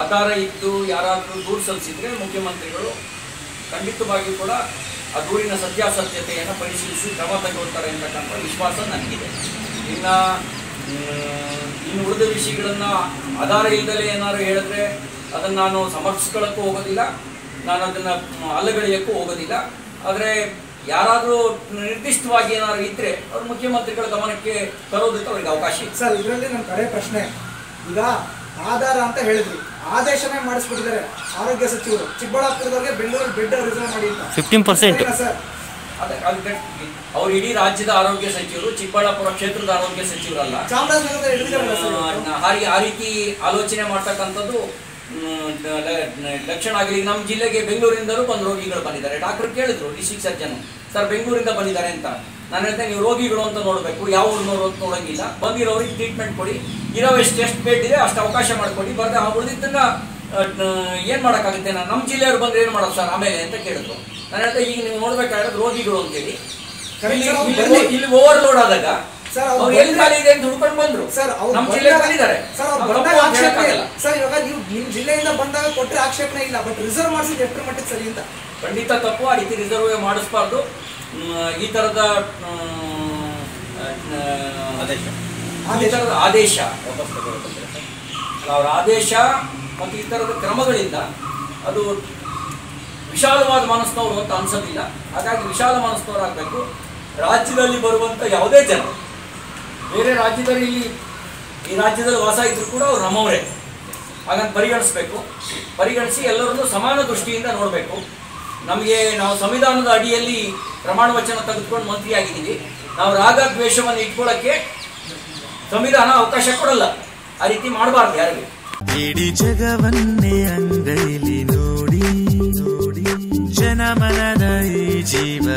ಆಧಾರ ಇದ್ದು ಯಾರಾದರೂ ದೂರು ಸಲ್ಲಿಸಿದ್ರೆ ಮುಖ್ಯಮಂತ್ರಿಗಳು ಖಂಡಿತವಾಗಿಯೂ ಕೂಡ ಆ ದೂರಿನ ಸತ್ಯಾಸತ್ಯತೆಯನ್ನು ಪರಿಶೀಲಿಸಿ ಕ್ರಮ ತಗೊಳ್ತಾರೆ ಅಂತಕ್ಕಂಥ ವಿಶ್ವಾಸ ನನಗಿದೆ ಇನ್ನು ಮ್, ಇನ್ನು ಉಳಿದ ವಿಷಯಗಳನ್ನು ಆಧಾರ ಇಲ್ಲದಲೇ ಏನಾದ್ರು ಹೇಳಿದ್ರೆ ಅದನ್ನು ನಾನು ಸಮರ್ಥಿಸ್ಕೊಳ್ಳೋಕ್ಕೂ ಹೋಗೋದಿಲ್ಲ ನಾನು ಅದನ್ನು ಅಲ್ಲಗಳೆಯೋಕ್ಕೂ ಹೋಗೋದಿಲ್ಲ ಆದರೆ ಯಾರಾದರೂ ನಿರ್ದಿಷ್ಟವಾಗಿ ಏನಾದ್ರು ಇದ್ದರೆ ಅವ್ರು ಮುಖ್ಯಮಂತ್ರಿಗಳ ಗಮನಕ್ಕೆ ತರೋದಕ್ಕೆ ಅವ್ರಿಗೆ ಅವಕಾಶ ಇದೆ ಸರ್ ಇದರಲ್ಲಿ ನನ್ನ ಕಡೆ ಪ್ರಶ್ನೆ ಈಗ ಆಧಾರ ಅಂತ ಹೇಳಿದ್ರು ಆದೇಶನೇ ಮಾಡಿಸ್ಬಿಟ್ಟಿದ್ದಾರೆ ಆರೋಗ್ಯ ಸಚಿವರು ಚಿಕ್ಕಬಳ್ಳಾಪುರದವ್ರಿಗೆ ಬೆಂಗಳೂರಲ್ಲಿ ಬೆಡ್ ರಿಸರ್ವ್ ಮಾಡಿ ಅಂತ 15%. ಸರಿನಾ ಸರ್ ಅದೇ ಅದಕ್ಕೆ ಅವ್ರು ಇಡೀ ರಾಜ್ಯದ ಆರೋಗ್ಯ ಸಚಿವರು ಚಿಕ್ಕಬಳ್ಳಾಪುರ ಕ್ಷೇತ್ರದ ಆರೋಗ್ಯ ಸಚಿವರಲ್ಲ ಚಾಮರಾಜನಗರದ ಹಿಡಿದಿದ್ದಾರಲ್ಲ ಸರ್ ಇವತ್ತು? ಆ ರೀ- ಆ ರೀತಿ ಆಲೋಚನೆ ಮಾಡ್ತಕ್ಕಂಥದ್ದು ಮ್, ದ- ಲ- ಲಕ್ಷಣ ಆಗಲಿ ನಮ್ಮ ಜಿಲ್ಲೆಗೆ ಬೆಂಗಳೂರಿಂದಲೂ ಬಂದು ರೋಗಿಗಳು ಬಂದಿದ್ದಾರೆ ಡಾಕ್ಟರ್ ಕೇಳಿದ್ರು ಡಿಸ್ಟ್ರಿಕ್ಟ್ ಸರ್ಜನ್ ಸರ್ ಬೆಂಗಳೂರಿಂದ ಬಂದಿದ್ದಾರೆ ಅಂತ ನಾನು ಹೇಳ್ತೇನೆ ನೀವು ರೋಗಿಗಳು ಅಂತ ನೋಡಬೇಕು ಯಾವ ಊರಿನವರು ಅಂತ ನೋಡಂಗಿಲ್ಲ ಬಂದಿರೋರಿಗೆ ಟ್ರೀಟ್ಮೆಂಟ್ ಕೊಡಿ ಇರೋ ಎಷ್ಟು ಎಷ್ಟು ಬೇಡ್ ಇದೆ ಅಷ್ಟು ಅವಕಾಶ ಮಾಡಿಕೊಡಿ ಬರದೆ ಆ ಉಳಿದಿದ್ದನ್ನ ಏನು ಮಾಡೋಕ್ಕಾಗುತ್ತೆ ನಾನು ನಮ್ಮ ಜಿಲ್ಲೆಯವ್ರು ಬಂದ್ರೆ ಏನು ಮಾಡೋದು ಸರ್ ಆಮೇಲೆ ಅಂತ ಕೇಳಿದ್ರು ನಾನು ಹೇಳ್ತೆ ಈಗ ನೀವು ನೋಡ್ಬೇಕಾಗಿರೋದು ರೋಗಿಗಳು ಅಂತೇಳಿ ಕರೆಕ್ಟ್ ಇಲ್ಲಿ ಸರ್, ಅವ್ರು ಇಲ್ಲಿ- ಬರ್ಲಿ. ಇಲ್ಲಿ ಓವರ್ಲೋಡ್ ಆದಾಗ ಸರ್, ಅವ್ರು ಅವ್ರು ಎಲ್ಲಿ ಬಂದ್ರೆ- ಖಾಲಿ ಇದೆ ಅಂತ ಹುಡ್ಕೊಂಡು ಬಂದ್ರು ಸರ್ ಅವ್ರು ನಮ್ಮ ಜಿಲ್ಲೆ ಬಂದಾಗ- ಬಂದಿದ್ದಾರೆ ಸರ್ ಅವ್ರು ನಾವು ಬಂದಾಗ ತಪ್ಪು ಅಂತ ಆಕ್ಷೇಪಣೆ ಹೇಳಕ್ಕಾಗಲ್ಲ. ಸರ್ ಇವಾಗ ನೀವು ನಿಮ್ ಜಿಲ್ಲೆಯಿಂದ ಬಂದಾಗ ಕೊಟ್ಟರೆ ಆಕ್ಷೇಪಣೆ ಇಲ್ಲ ಬಟ್ ರಿಸರ್ವ್ ಮಾಡಿಸಿದ ಎಷ್ಟರ ಮಟ್ಟಿಗೆ ಸರಿ ಅಂತ ಖಂಡಿತ ತಪ್ಪು ಆ ರೀತಿ ರಿಸರ್ವ್ ಮಾಡಿಸ್ಬಾರ್ದು ಮ್, ಈ ಥರದ ಆದೇಶ ಈ ಥರದ ಆದೇಶ ಅವರ ಆದೇಶ ಮತ್ತು ಈ ಥರದ ಕ್ರಮಗಳಿಂದ ಅದು ವಿಶಾಲವಾದ ಮನಸ್ಸಿನವರು ಅಂತ ಅನ್ಸೋದಿಲ್ಲ ಹಾಗಾಗಿ ವಿಶಾಲ ಮನಸ್ಸಿನವರು ಆಗಬೇಕು ರಾಜ್ಯದಲ್ಲಿ ಬರುವಂಥ ಯಾವುದೇ ಜನ ಬೇರೆ ರಾಜ್ಯದಲ್ಲಿ ಇಲ್ಲಿ ಈ ರಾಜ್ಯದಲ್ಲಿ ವಾಸ ಇದ್ರು ಕೂಡ ಅವ್ರು ನಮ್ಮವರೇ ಹಾಗಂತ ಪರಿಗಣಿಸ್ಬೇಕು ಪರಿಗಣಿಸಿ ಎಲ್ಲರನ್ನೂ ಸಮಾನ ದೃಷ್ಟಿಯಿಂದ ನೋಡಬೇಕು ನಮಗೆ ನಾವು ಸಂವಿಧಾನದ ಅಡಿಯಲ್ಲಿ ಪ್ರಮಾಣ ವಚನ ತೆಗೆದುಕೊಂಡು ಮಂತ್ರಿ ಆಗಿದ್ದೀವಿ ನಾವು ರಾಗ ದ್ವೇಷವನ್ನು ಇಟ್ಕೊಳ್ಳೋಕ್ಕೆ ಸಂವಿಧಾನ ಅವಕಾಶ ಕೊಡಲ್ಲ ಆ ರೀತಿ ಮಾಡಬಾರ್ದು ಯಾರಿಗೂ ಇಡೀ ಜಗವನ್ನೇ ಅಂಗೈಲಿ ನೋಡಿ ನೋಡಿ ಜನಮನದ ಈ ಜೀವ